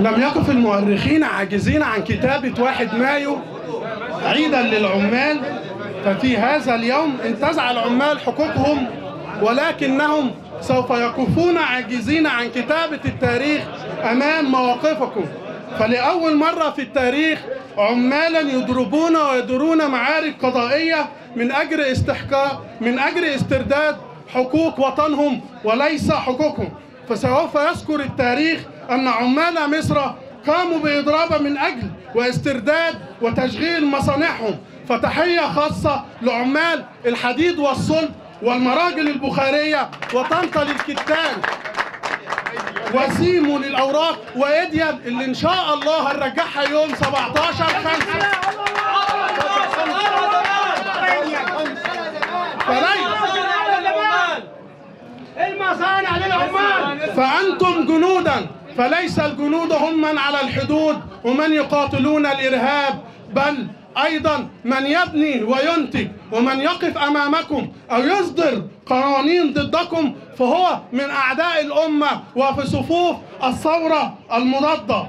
لم يقف المؤرخين عاجزين عن كتابة واحد مايو عيدا للعمال ففي هذا اليوم انتزع العمال حقوقهم ولكنهم سوف يقفون عاجزين عن كتابة التاريخ أمام مواقفكم فلأول مرة في التاريخ عمالا يضربون ويدورون معارك قضائية من أجل استحقاق من أجل استرداد حقوق وطنهم وليس حقوقهم فسوف يذكر التاريخ أن عمال مصر قاموا بإضراب من أجل واسترداد وتشغيل مصانعهم فتحية خاصة لعمال الحديد والصلب والمراجل البخارية وطنطا للكتان وسيمو للأوراق وإديان اللي إن شاء الله هنرجعها يوم 17 5 فليس المصانع للعمال فأنتم جنودا فليس الجنود هم من على الحدود ومن يقاتلون الإرهاب بل أيضا من يبني وينتج ومن يقف أمامكم أو يصدر قوانين ضدكم فهو من أعداء الأمة وفي صفوف الثورة المضادة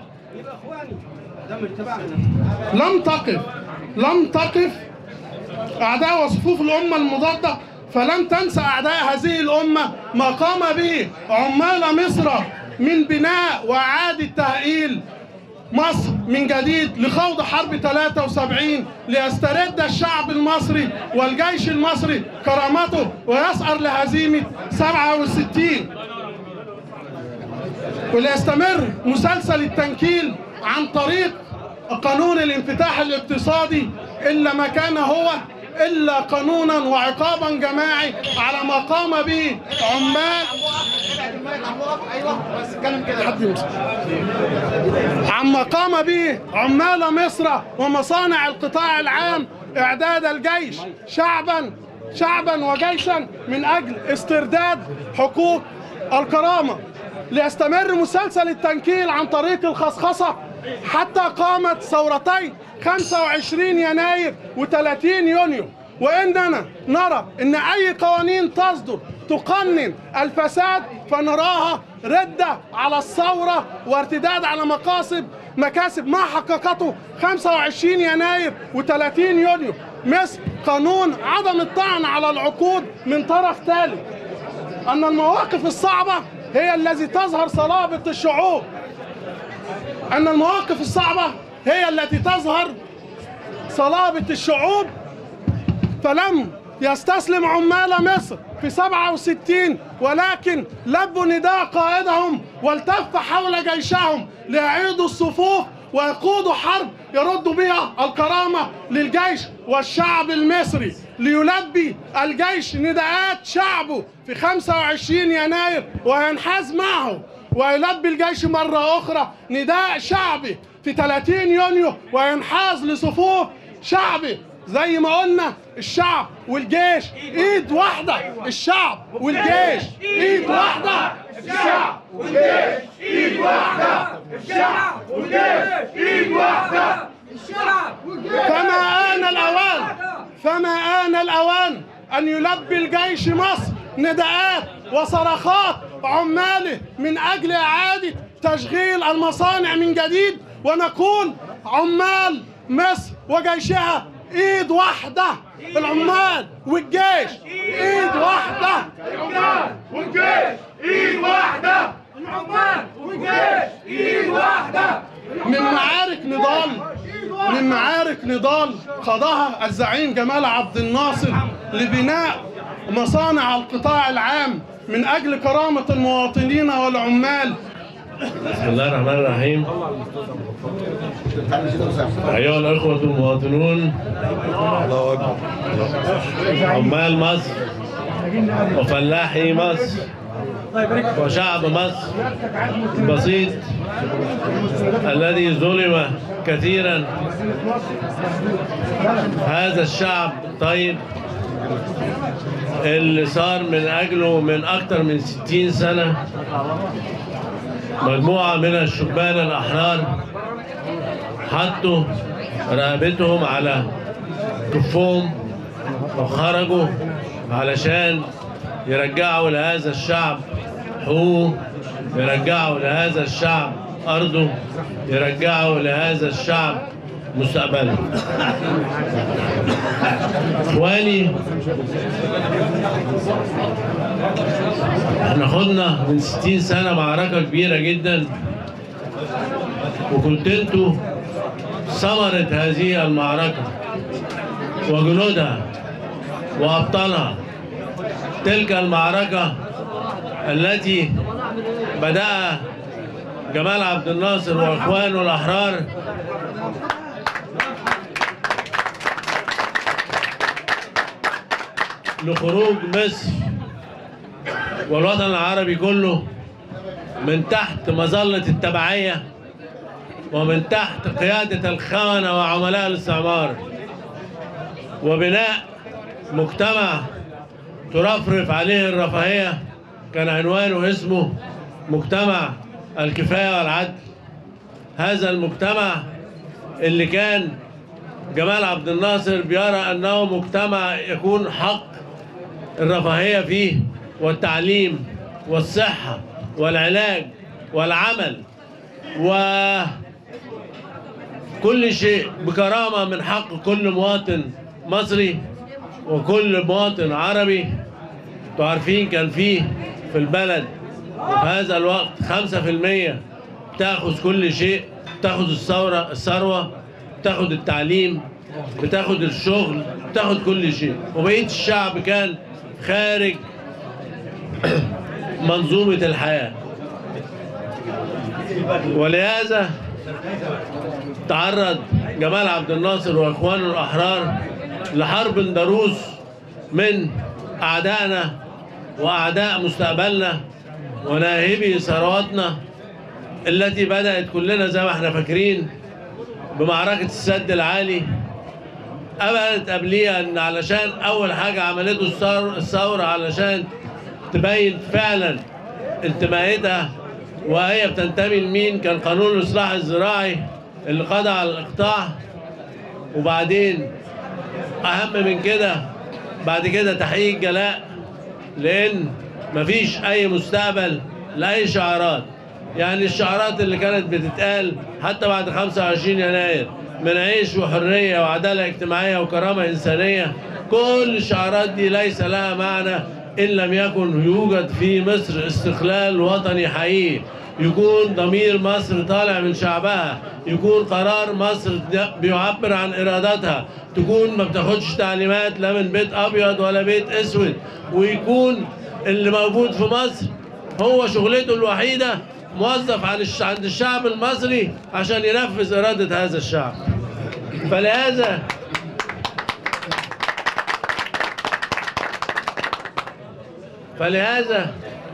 لم تقف لم تقف أعداء وصفوف الأمة المضادة فلم تنسى أعداء هذه الأمة ما قام به عمال مصر من بناء وإعادة تأهيل مصر من جديد لخوض حرب 73 ليسترد الشعب المصري والجيش المصري كرامته ويسعر لهزيمة 67 وليستمر مسلسل التنكيل عن طريق قانون الانفتاح الاقتصادي إلا ما كان هو إلا قانونا وعقابا جماعي على ما قام به عمال حد يمسك. عما قام به عمال مصر ومصانع القطاع العام إعداد الجيش شعبا شعبا وجيشا من أجل استرداد حقوق الكرامة ليستمر مسلسل التنكيل عن طريق الخصخصة حتى قامت ثورتي 25 يناير و30 يونيو وإننا نرى أن أي قوانين تصدر تقنن الفساد فنراها ردة على الثورة وارتداد على مقاصد مكاسب ما حققته 25 يناير و30 يونيو مثل قانون عدم الطعن على العقود من طرف ثالث أن المواقف الصعبة هي التي تظهر صلابة الشعوب أن المواقف الصعبة هي التي تظهر صلابة الشعوب فلم يستسلم عمال مصر في 67 ولكن لبوا نداء قائدهم والتف حول جيشهم ليعيدوا الصفوف ويقودوا حرب يردوا بها الكرامة للجيش والشعب المصري ليلبي الجيش نداءات شعبه في 25 يناير وينحاز معه ويلبي الجيش مرة أخرى نداء شعبي في 30 يونيو وينحاز لصفوف شعبي زي ما قلنا الشعب والجيش ايد واحدة الشعب والجيش ايد واحدة الشعب والجيش ايد واحدة الشعب والجيش ايد واحدة الشعب والجيش فما آن الأوان فما آن الأوان أن يلبي الجيش مصر نداءات وصرخات عماله من أجل إعادة تشغيل المصانع من جديد ونقول عمال مصر وجيشها ايد واحدة العمال والجيش ايد واحدة العمال والجيش ايد واحدة العمال والجيش ايد واحدة من معارك نضال من معارك نضال خاضها الزعيم جمال عبد الناصر لبناء مصانع القطاع العام من أجل كرامة المواطنين والعمال بسم الله الرحمن الرحيم أيها الأخوة المواطنون عمال مصر وفلاحي مصر وشعب مصر البسيط الذي ظلم كثيرا هذا الشعب طيب اللي صار من أجله من أكثر من ستين سنة مجموعة من الشبان الأحرار حطوا رقبتهم على كفهم وخرجوا علشان يرجعوا لهذا الشعب حقوقه يرجعوا لهذا الشعب أرضه يرجعوا لهذا الشعب مستقبله إخواني احنا خدنا من 60 سنة معركة كبيرة جدا وكنت انتوا ثمرة هذه المعركة وجنودها وأبطالها تلك المعركة التي بدأ جمال عبد الناصر وإخوانه الأحرار لخروج مصر والوطن العربي كله من تحت مظلة التبعية ومن تحت قيادة الخونة وعملاء الاستعمار وبناء مجتمع ترفرف عليه الرفاهية كان عنوانه اسمه مجتمع الكفاية والعدل هذا المجتمع اللي كان جمال عبد الناصر بيرى أنه مجتمع يكون حق الرفاهية فيه والتعليم والصحة والعلاج والعمل وكل شيء بكرامة من حق كل مواطن مصري وكل مواطن عربي انتوا عارفين كان فيه في البلد في هذا الوقت خمسة في المية بتاخذ كل شيء بتاخذ الثورة الثروة بتاخذ التعليم بتاخذ الشغل بتاخذ كل شيء وبقية الشعب كان خارج منظومة الحياة ولهذا تعرض جمال عبد الناصر واخوانه الاحرار لحرب ضروس من اعدائنا واعداء مستقبلنا وناهبي ثرواتنا التي بدات كلنا زي ما احنا فاكرين بمعركه السد العالي قبلت قبليها ان علشان اول حاجه عملته الثور- الثوره علشان تبين فعلا انتمائتها وهي بتنتمي لمين كان قانون الاصلاح الزراعي اللي قضى على الاقطاع وبعدين اهم من كده بعد كده تحقيق جلاء لان مفيش اي مستقبل لاي شعارات يعني الشعارات اللي كانت بتتقال حتى بعد 25 يناير من عيش وحريه وعداله اجتماعيه وكرامه انسانيه كل الشعارات دي ليس لها معنى ان لم يكن يوجد في مصر استقلال وطني حقيقي يكون ضمير مصر طالع من شعبها يكون قرار مصر بيعبر عن ارادتها تكون ما بتاخدش تعليمات لا من بيت ابيض ولا بيت اسود ويكون اللي موجود في مصر هو شغلته الوحيده موظف عن الش- عند الشعب المصري عشان ينفذ اراده هذا الشعب فلهذا فلهذا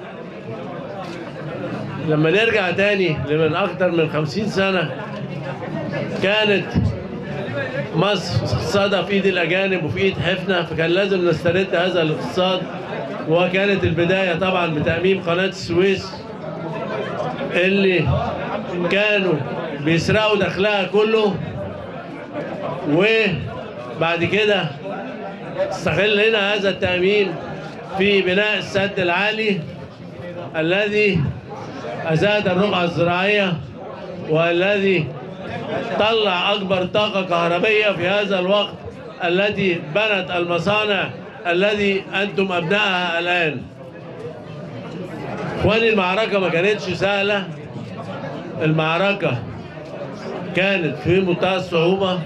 لما نرجع تاني لمن أكثر من خمسين سنة كانت مصر اقتصادها في ايد الاجانب وفي ايد حفنه فكان لازم نسترد هذا الاقتصاد وكانت البدايه طبعا بتاميم قناه السويس اللي كانوا بيسرقوا دخلها كله وبعد كده استغلنا هذا التامين في بناء السد العالي الذي ازاد الرقعه الزراعيه والذي طلع أكبر طاقة كهربية في هذا الوقت التي بنت المصانع الذي أنتم أبنائها الآن إخواني المعركة ما كانتش سهلة المعركة كانت في منتهى الصعوبة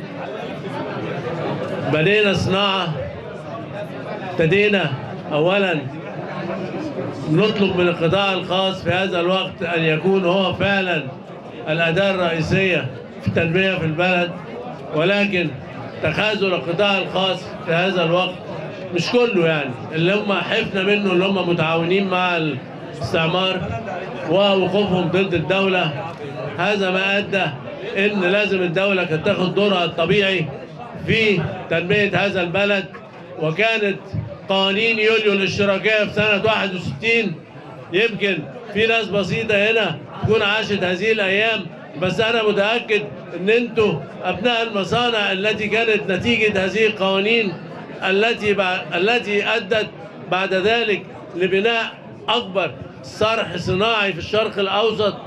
بنينا صناعة ابتدينا أولا نطلب من القطاع الخاص في هذا الوقت أن يكون هو فعلا الأداة الرئيسية في التنمية في البلد ولكن تخاذل القطاع الخاص في هذا الوقت مش كله يعني اللي هم حفنا منه اللي هم متعاونين مع الاستعمار ووقوفهم ضد الدولة هذا ما أدى إن لازم الدولة كانت تاخد دورها الطبيعي في تنمية هذا البلد وكانت قوانين يوليو الاشتراكية في سنة 61 يمكن في ناس بسيطة هنا تكون عاشت هذه الأيام بس أنا متأكد إن أنتوا أبناء المصانع التي كانت نتيجة هذه القوانين التي بعد التي أدت بعد ذلك لبناء أكبر صرح صناعي في الشرق الأوسط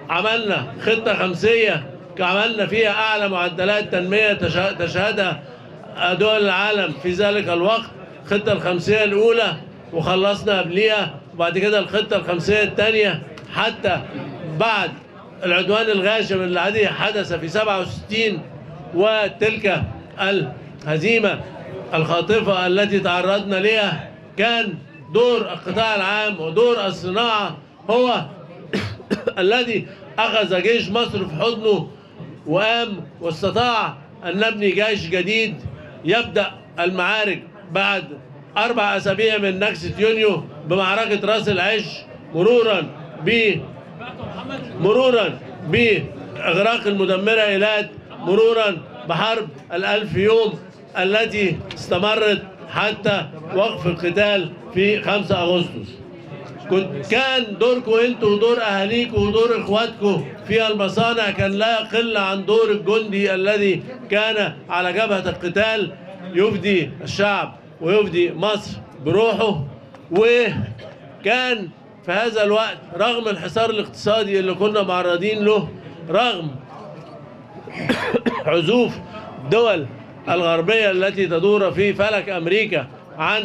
عملنا خطة خمسية عملنا فيها أعلى معدلات تنمية تشه- تشهدها دول العالم في ذلك الوقت الخطة الخمسية الأولى وخلصنا قبليها وبعد كده الخطة الخمسية الثانية حتى بعد العدوان الغاشم الذي حدث في 67 وتلك الهزيمة الخاطفة التي تعرضنا لها كان دور القطاع العام ودور الصناعة هو الذي أخذ جيش مصر في حضنه وقام واستطاع أن نبني جيش جديد يبدأ المعارك بعد أربع أسابيع من نكسة يونيو بمعركة راس العش مرورا ب مرورا بإغراق المدمرة إيلات مرورا بحرب الألف يوم التي استمرت حتى وقف القتال في 5 أغسطس كنت كان دوركم انتوا ودور اهاليكم ودور اخواتكم في المصانع كان لا يقل عن دور الجندي الذي كان على جبهة القتال يفدي الشعب ويفدي مصر بروحه وكان في هذا الوقت رغم الحصار الاقتصادي اللي كنا معرضين له رغم عزوف الدول الغربية التي تدور في فلك أمريكا عن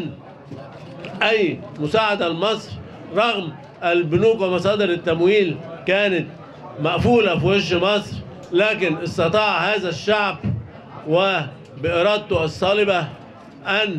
أي مساعدة لمصر رغم البنوك ومصادر التمويل كانت مقفولة في وش مصر لكن استطاع هذا الشعب وبإرادته الصلبة أن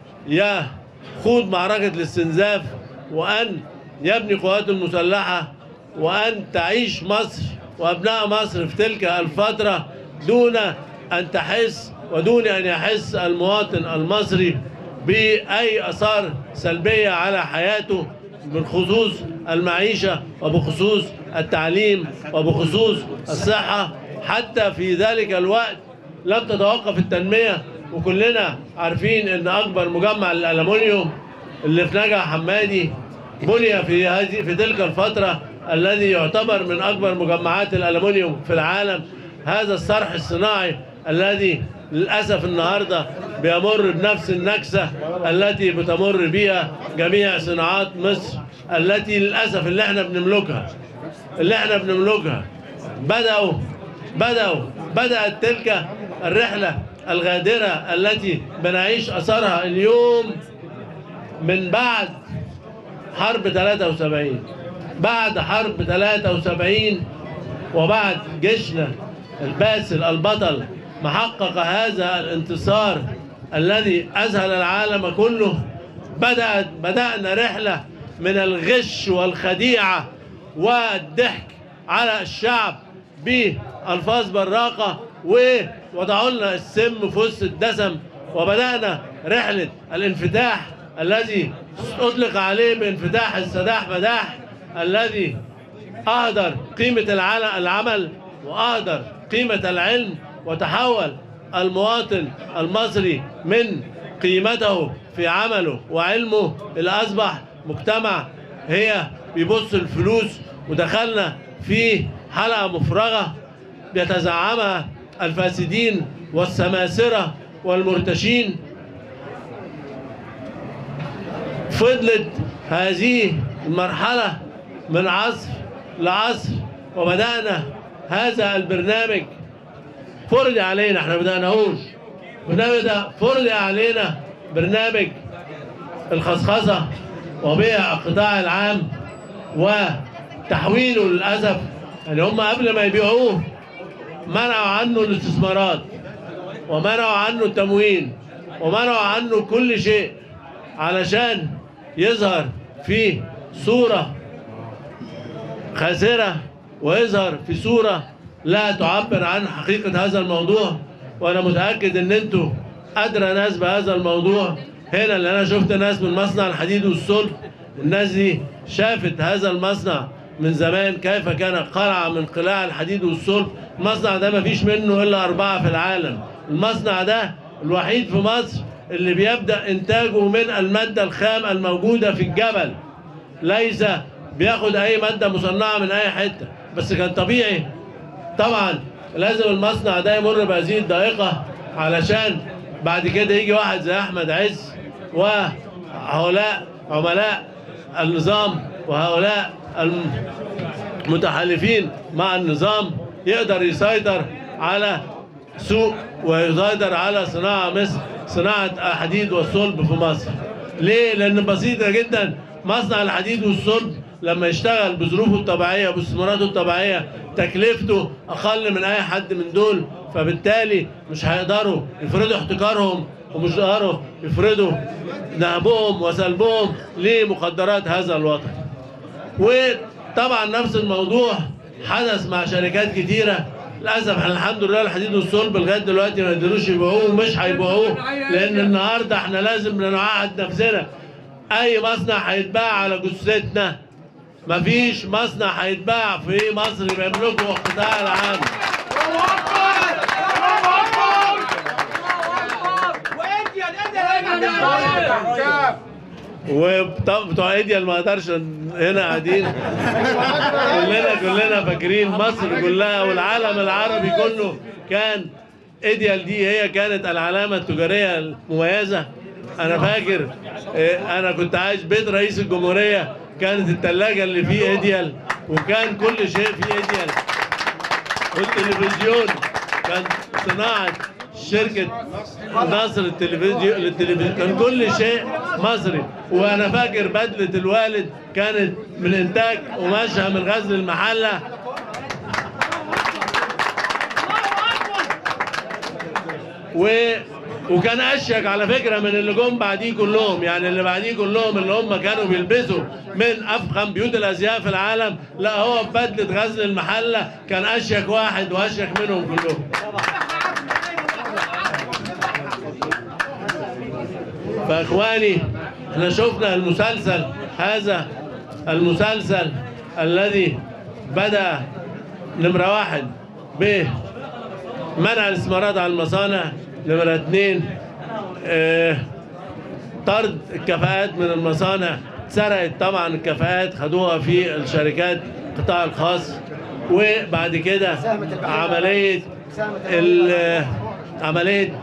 يخوض معركة الاستنزاف وأن يبني قواته المسلحة وأن تعيش مصر وأبناء مصر في تلك الفترة دون أن تحس ودون أن يحس المواطن المصري بأي آثار سلبية على حياته بخصوص المعيشة وبخصوص التعليم وبخصوص الصحة حتى في ذلك الوقت لم تتوقف التنمية وكلنا عارفين ان اكبر مجمع للالومنيوم اللي في نجع حمادي بني في هذه في تلك الفترة الذي يعتبر من اكبر مجمعات الالومنيوم في العالم هذا الصرح الصناعي الذي للاسف النهارده بيمر بنفس النكسه التي بتمر بها جميع صناعات مصر التي للاسف اللي احنا بنملكها اللي احنا بنملكها بدأوا بدأوا بدأت تلك الرحلة الغادرة التي بنعيش أثرها اليوم من بعد حرب 73 بعد حرب 73 وبعد جيشنا الباسل البطل محقق هذا الانتصار الذي أذهل العالم كله بدأت بدأنا رحلة من الغش والخديعة والضحك على الشعب بألفاظ براقة ووضعوا لنا السم في وسط الدسم وبدأنا رحلة الانفتاح الذي أطلق عليه بانفتاح السداح مداح الذي أهدر قيمة العل- العمل وأهدر قيمة العلم وتحول المواطن المصري من قيمته في عمله وعلمه إلى أصبح مجتمع هي بيبص الفلوس ودخلنا في حلقة مفرغة بيتزعمها الفاسدين والسماسرة والمرتشين فضلت هذه المرحلة من عصر لعصر وبدأنا هذا البرنامج فرض علينا احنا بدأناهوش البرنامج ده فرض علينا برنامج الخصخصة وبيع القطاع العام وتحويله للأسف يعني هم قبل ما يبيعوه منعوا عنه الاستثمارات ومنعوا عنه التموين ومنعوا عنه كل شيء علشان يظهر في صورة خاسرة ويظهر في صورة لا تعبر عن حقيقة هذا الموضوع وأنا متأكد إن أنتوا أدرى ناس بهذا الموضوع هنا اللي أنا شفت ناس من مصنع الحديد والصلب الناس دي شافت هذا المصنع من زمان كيف كان قلعة من قلاع الحديد والصلب المصنع ده مفيش منه إلا أربعة في العالم المصنع ده الوحيد في مصر اللي بيبدأ إنتاجه من المادة الخام الموجودة في الجبل ليس بياخد اي ماده مصنعه من اي حته بس كان طبيعي طبعا لازم المصنع ده يمر بهذه الضائقه علشان بعد كده يجي واحد زي احمد عز وهؤلاء عملاء النظام وهؤلاء الم- متحالفين مع النظام يقدر يسيطر على سوق ويسيطر على صناعة مصر صناعة الحديد والصلب في مصر ليه؟ لأن بسيطة جدا مصنع الحديد والصلب لما يشتغل بظروفه الطبيعية باستثماراته الطبيعية تكلفته أقل من أي حد من دول فبالتالي مش هيقدروا يفرضوا احتكارهم ومش هيقدروا يفرضوا نهبهم وسلبهم لمخدرات هذا الوطن وطبعا نفس الموضوع حدث مع شركات كتيرة للأسف احنا الحمد لله الحديد والصلب لغاية دلوقتي ما قدروش يبيعوه ومش هيبيعوه لأن النهاردة احنا لازم نعهد نفسنا أي مصنع هيتباع على جثتنا مفيش مصنع هيتباع في مصر بيملكه القطاع العام وبتوع ايديال ما اقدرش هنا قاعدين كلنا كلنا فاكرين مصر كلها والعالم العربي كله كان ايديال دي هي كانت العلامه التجاريه المميزه انا فاكر آه، انا كنت عايش بيت رئيس الجمهوريه كانت الثلاجه اللي فيه ايديال وكان كل شيء فيه ايديال والتلفزيون كان صناعة شركة نصر التلفزيون للتلفزيون كان كل شيء مصري وأنا فاكر بدلة الوالد كانت من إنتاج قماشها من غزل المحلة و وكان اشيك على فكره من اللي جم بعديه كلهم يعني اللي بعديه كلهم اللي هم كانوا بيلبسوا من افخم بيوت الازياء في العالم لا هو ببدله غزل المحله كان اشيك واحد واشيك منهم كلهم فاخواني احنا شفنا المسلسل هذا المسلسل الذي بدا نمره واحد بمنع الاستثمارات على المصانع نمره اثنين آه، طرد الكفاءات من المصانع سرقت طبعا الكفاءات خدوها في الشركات القطاع الخاص وبعد كده عمليه ال- عمليه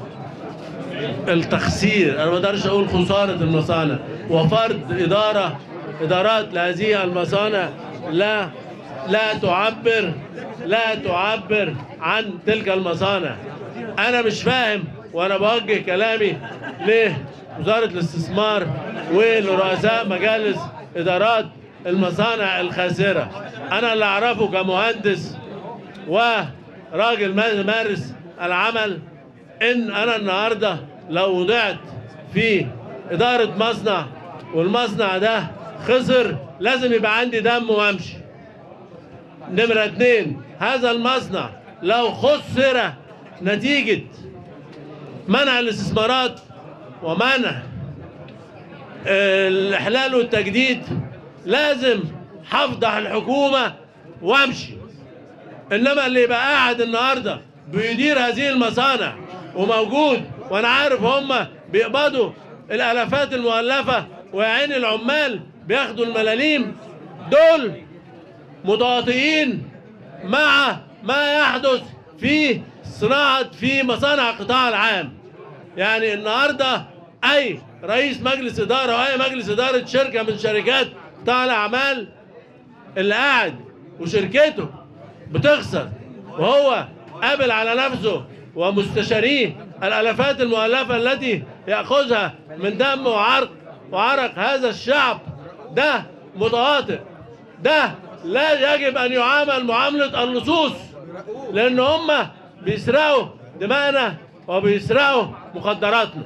التخسير انا ما اقدرش اقول خساره المصانع وفرض اداره ادارات لهذه المصانع لا لا تعبر لا تعبر عن تلك المصانع انا مش فاهم وانا بوجه كلامي لوزاره الاستثمار ولرؤساء مجالس ادارات المصانع الخاسره انا اللي اعرفه كمهندس وراجل مارس العمل ان انا النهارده لو وضعت في اداره مصنع والمصنع ده خسر لازم يبقى عندي دم وامشي نمرة اتنين هذا المصنع لو خسر نتيجة منع الاستثمارات ومنع آه، الإحلال والتجديد لازم هفضح الحكومة وامشي انما اللي يبقى قاعد النهارده بيدير هذه المصانع وموجود وانا عارف هم بيقبضوا الالافات المؤلفه ويعين العمال بياخدوا الملاليم دول متواطئين مع ما يحدث في صناعه في مصانع القطاع العام يعني النهارده اي رئيس مجلس اداره او اي مجلس اداره شركه من شركات قطاع الاعمال اللي قاعد وشركته بتخسر وهو قابل على نفسه ومستشاريه الالافات المؤلفه التي ياخذها من دم وعرق وعرق هذا الشعب ده متواطئ ده لا يجب ان يعامل معامله اللصوص لان هم بيسرقوا دماءنا وبيسرقوا مخدراتنا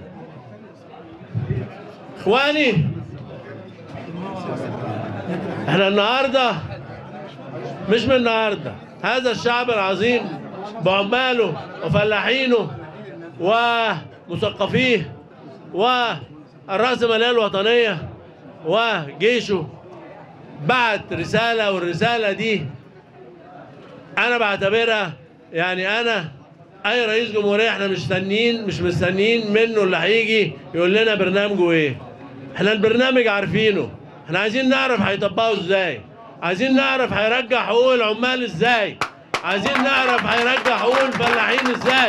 اخواني احنا النهارده مش من النهارده هذا الشعب العظيم بعماله وفلاحينه ومثقفيه والرأسمالية الوطنية وجيشه بعت رسالة والرسالة دي أنا بعتبرها يعني أنا أي رئيس جمهورية إحنا مش مستنيين مش مستنيين منه اللي هيجي يقول لنا برنامجه إيه إحنا البرنامج عارفينه إحنا عايزين نعرف هيطبقه إزاي عايزين نعرف هيرجع حقوق العمال إزاي عايزين نعرف هيرجع حقوق الفلاحين إزاي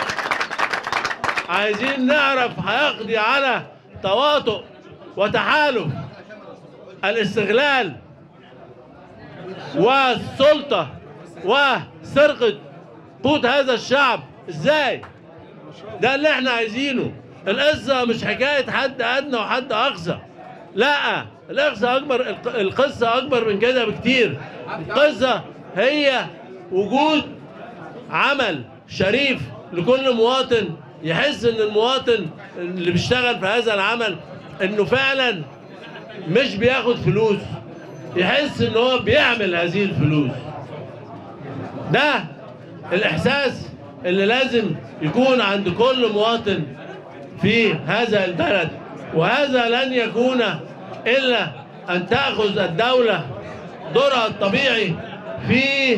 عايزين نعرف هيقضي على تواطؤ وتحالف الاستغلال والسلطة وسرقة قوت هذا الشعب ازاي ده اللي احنا عايزينه القصة مش حكاية حد أدنى وحد أقصى لا القصة أكبر القصة أكبر من كده بكتير القصة هي وجود عمل شريف لكل مواطن يحس ان المواطن اللي بيشتغل في هذا العمل انه فعلا مش بياخد فلوس يحس ان هو بيعمل هذه الفلوس ده الاحساس اللي لازم يكون عند كل مواطن في هذا البلد وهذا لن يكون الا ان تاخذ الدوله دورها الطبيعي في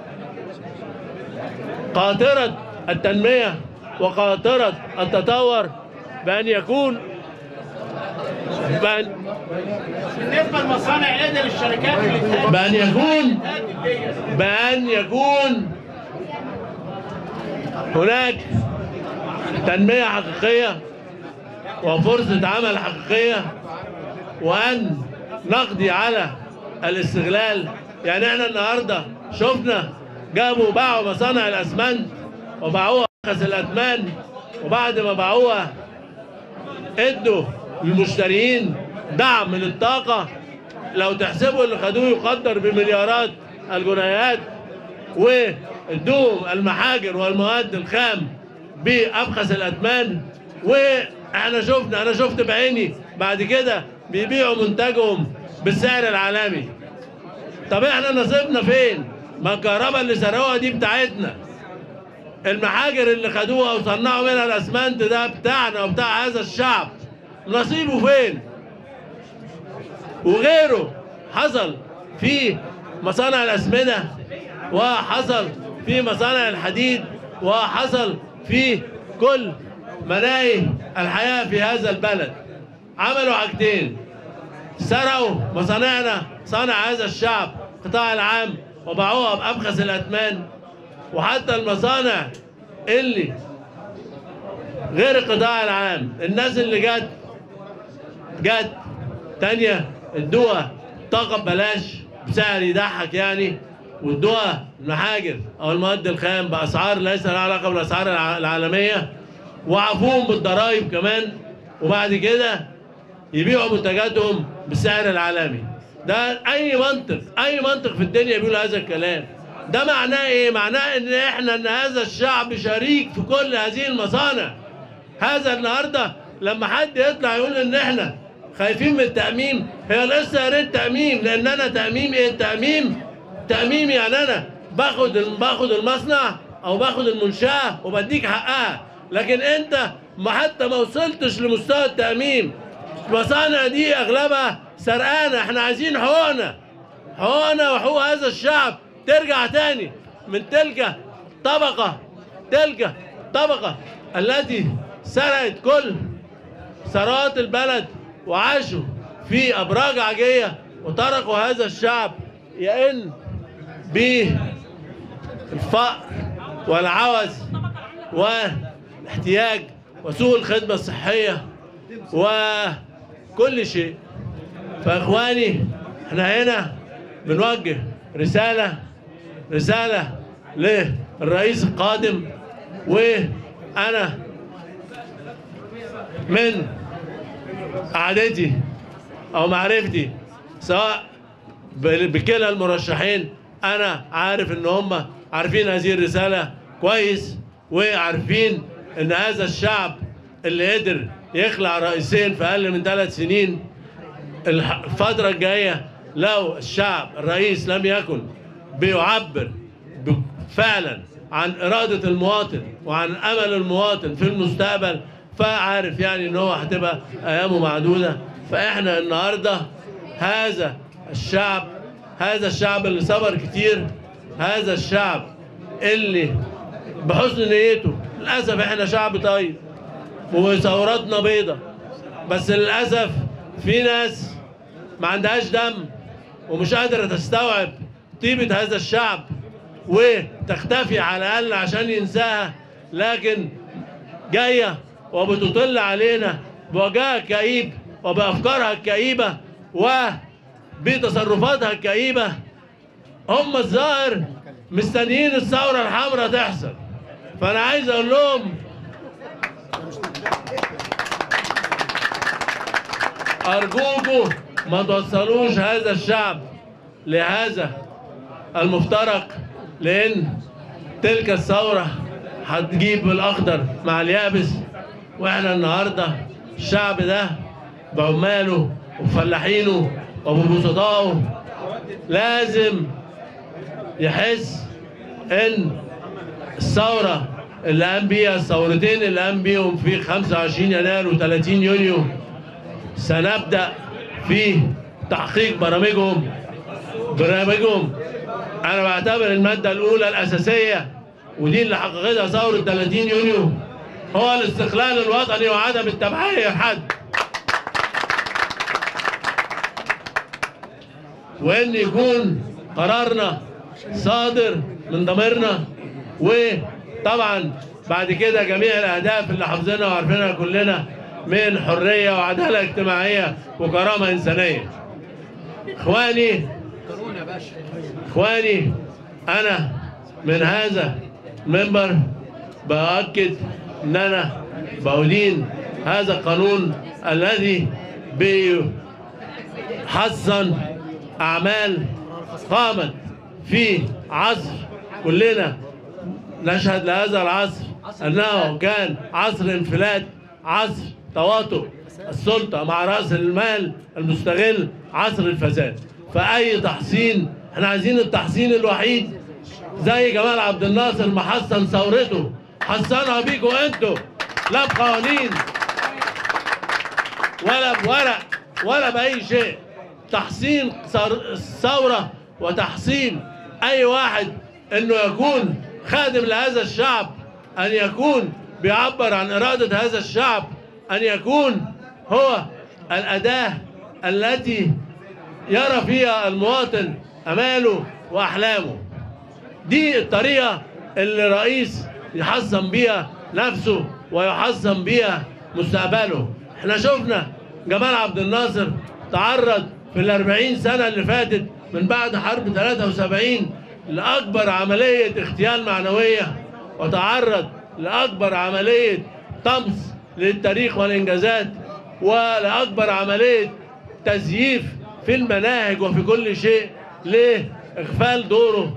قاطره التنميه وقاطره التطور بان يكون بان بالنسبه لمصانع ايدي للشركات اللي اتهدت بأن يكون ديت بأن يكون هناك تنمية حقيقية وفرصة عمل حقيقية وأن نقضي على الاستغلال يعني احنا النهاردة شفنا جابوا باعوا مصانع الأسمنت وباعوها أرخص الأثمان وبعد ما باعوها ادوا للمشترين دعم من الطاقة لو تحسبوا اللي خدوه يقدر بمليارات الجنيهات وادوهم المحاجر والمواد الخام بأبخس الأثمان واحنا شفنا انا شفت بعيني بعد كده بيبيعوا منتجهم بالسعر العالمي طب احنا نصيبنا فين؟ ما الكهرباء اللي سرقوها دي بتاعتنا المحاجر اللي خدوها وصنعوا منها الاسمنت ده بتاعنا وبتاع هذا الشعب نصيبه فين؟ وغيره حصل في مصانع الأسمدة وحصل في مصانع الحديد وحصل في كل مناهي الحياة في هذا البلد عملوا حاجتين سرقوا مصانعنا صنع هذا الشعب القطاع العام وباعوها بأبخس الأثمان وحتى المصانع اللي غير القطاع العام الناس اللي جت جت تانية ادوها طاقة ببلاش بسعر يضحك يعني وادوها المحاجر او المواد الخام باسعار ليس لها علاقه بالاسعار الع- العالميه وعفوهم بالضرائب كمان وبعد كده يبيعوا منتجاتهم بالسعر العالمي ده اي منطق اي منطق في الدنيا بيقول هذا الكلام ده معناه ايه معناه ان احنا ان هذا الشعب شريك في كل هذه المصانع هذا النهارده لما حد يطلع يقول ان احنا خايفين من التأميم هي القصة يا ريت تأميم لأن أنا تأميم إيه التأميم؟ تأميم يعني أنا باخد باخد المصنع أو باخد المنشأة وبديك حقها لكن أنت ما حتى ما وصلتش لمستوى التأميم المصانع دي أغلبها سرقانة إحنا عايزين حقوقنا حقوقنا وحقوق هذا الشعب ترجع تاني من تلك طبقة تلك طبقة التي سرقت كل ثروات البلد وعاشوا في أبراج عاجية وتركوا هذا الشعب يئن بالفقر والعوز والاحتياج وسوء الخدمة الصحية وكل شيء فإخواني احنا هنا بنوجه رسالة رسالة للرئيس القادم وأنا من قعدتي او معرفتي سواء ب- بكلا المرشحين انا عارف ان هم عارفين هذه الرساله كويس وعارفين ان هذا الشعب اللي قدر يخلع رئيسين في اقل من ثلاث سنين الح- الفتره الجايه لو الشعب الرئيس لم يكن بيعبر ب- فعلا عن إرادة المواطن وعن أمل المواطن في المستقبل فعارف يعني إن هو هتبقى أيامه معدودة فإحنا النهاردة هذا الشعب هذا الشعب اللي صبر كتير هذا الشعب اللي بحسن نيته للأسف إحنا شعب طيب وثوراتنا بيضة بس للأسف في ناس ما عندهاش دم ومش قادرة تستوعب طيبة هذا الشعب وتختفي على الأقل عشان ينساها لكن جاية وبتطل علينا بوجهها الكئيب وبأفكارها الكئيبة وبتصرفاتها الكئيبة هم الظاهر مستنيين الثورة الحمراء تحصل فأنا عايز أقول لهم أرجوكم ما توصلوش هذا الشعب لهذا المفترق لأن تلك الثورة هتجيب الأخضر مع اليابس وإحنا النهاردة الشعب ده بعماله وفلاحينه وببسطائه لازم يحس ان الثوره اللي قام بيها الثورتين اللي قام بيهم في 25 يناير و30 يونيو سنبدا في تحقيق برامجهم برامجهم انا بعتبر الماده الاولى الاساسيه ودي اللي حققتها ثوره 30 يونيو هو الاستقلال الوطني وعدم التبعيه لحد وان يكون قرارنا صادر من ضميرنا وطبعا بعد كده جميع الاهداف اللي حافظينها وعارفينها كلنا من حريه وعداله اجتماعيه وكرامه انسانيه. اخواني اخواني انا من هذا المنبر باكد ان انا بأدين هذا القانون الذي بيحسن أعمال قامت في عصر كلنا نشهد لهذا العصر أنه كان عصر انفلات عصر تواطؤ السلطة مع رأس المال المستغل عصر الفساد فأي تحسين احنا عايزين التحسين الوحيد زي جمال عبد الناصر ما حسن ثورته حسنها بيكوا انتوا لا بقوانين ولا بورق ولا بأي شيء تحسين ثر- الثورة وتحسين أي واحد أنه يكون خادم لهذا الشعب أن يكون بيعبر عن إرادة هذا الشعب أن يكون هو الأداة التي يرى فيها المواطن أماله وأحلامه دي الطريقة اللي الرئيس يحسن بيها نفسه ويحسن بيها مستقبله احنا شفنا جمال عبد الناصر تعرض في الأربعين سنة اللي فاتت من بعد حرب 73 لأكبر عملية اغتيال معنوية وتعرض لأكبر عملية طمس للتاريخ والإنجازات ولأكبر عملية تزييف في المناهج وفي كل شيء لإغفال دوره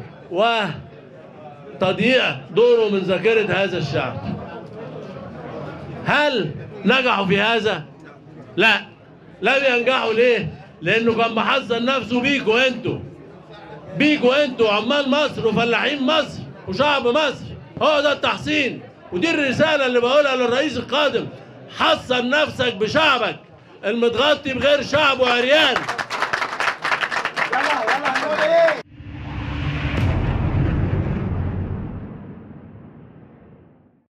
وتضييع دوره من ذاكرة هذا الشعب هل نجحوا في هذا؟ لا لم ينجحوا ليه؟ لأنه كان محصن نفسه بيكوا انتوا بيكوا انتوا عمال مصر وفلاحين مصر وشعب مصر هو ده التحسين ودي الرسالة اللي بقولها للرئيس القادم حصن نفسك بشعبك المتغطي بغير شعب وعريان